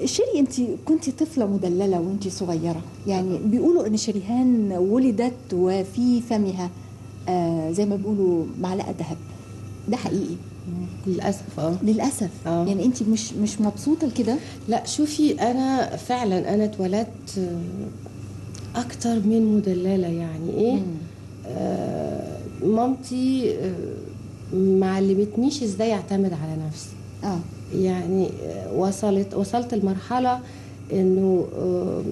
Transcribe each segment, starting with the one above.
شيري انت كنت طفله مدلله وانت صغيره يعني بيقولوا ان شريهان ولدت وفي فمها آه زي ما بيقولوا معلقه ذهب ده حقيقي للاسف اه للاسف آه. يعني انت مش مش مبسوطه لكده لا شوفي انا فعلا انا اتولدت آه، اكتر من مدلله يعني ايه آه مامتي آه ما علمتنيش ازاي اعتمد على نفسي اه يعني آه، وصلت وصلت لمرحله انه آه،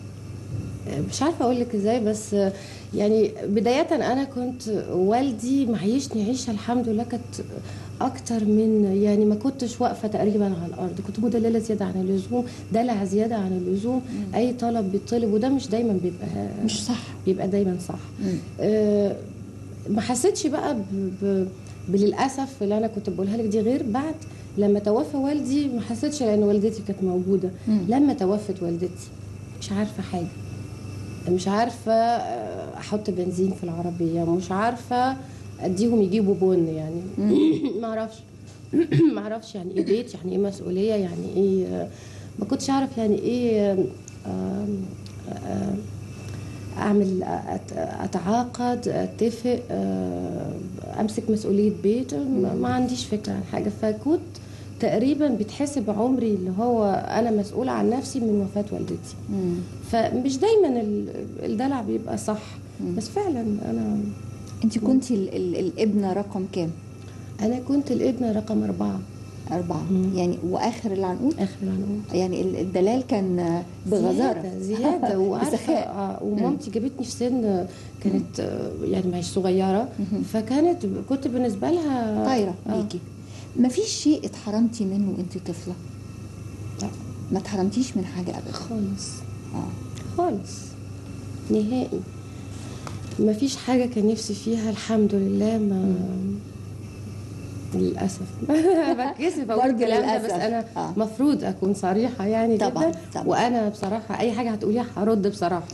مش عارفه اقول لك ازاي بس آه، يعني بدايه انا كنت والدي معيشني عيشه الحمد لله كانت اكتر من يعني ما كنتش واقفه تقريبا على الارض كنت مدلله زياده عن اللزوم دلع زياده عن اللزوم اي طلب بيطلب وده مش دايما بيبقى مش صح بيبقى دايما صح مم. آه، ما حسيتش بقى ب... ب... بالللاسف اللي انا كنت بقولها لك دي غير بعد لما توفى والدي ما حسيتش لان والدتي كانت موجوده مم. لما توفت والدتي مش عارفه حاجه مش عارفه آه، احط بنزين في العربيه مش عارفه اديهم يجيبوا بن يعني ما اعرفش ما اعرفش يعني ايه بيت يعني ايه مسؤوليه يعني ايه آه، ما كنتش اعرف يعني ايه آم، آم، آم، اعمل أت- اتعاقد اتفق آه، امسك مسؤوليه بيت ما ما عنديش فكره عن حاجه فكنت تقريبا بتحسب عمري اللي هو انا مسؤوله عن نفسي من وفاه والدتي مم. فمش دايما ال- الدلع بيبقى صح بس فعلا انا انت كنت ال ال الابنه رقم كام انا كنت الابنه رقم اربعه أربعة مم. يعني وآخر العنقود اخر العنقود يعني ال- الدلال كان بغزارة زيادة, زيادة وعارفة بسخاء آه، ومامتي جابتني في سن كانت آه، يعني معيش صغيرة فكانت كنت بالنسبة لها طايرة آه. بيكي مفيش شيء اتحرمتي منه وانت طفلة لا ما اتحرمتيش من حاجة أبدا خالص اه خالص نهائي ما فيش حاجة كان نفسي فيها الحمد لله ما للأسف بتكسف أقول برضه الكلام ده بس للأسف. أنا آه. مفروض أكون صريحة يعني طبعاً، جدا طبعاً. وأنا بصراحة أي حاجة هتقوليها هرد بصراحة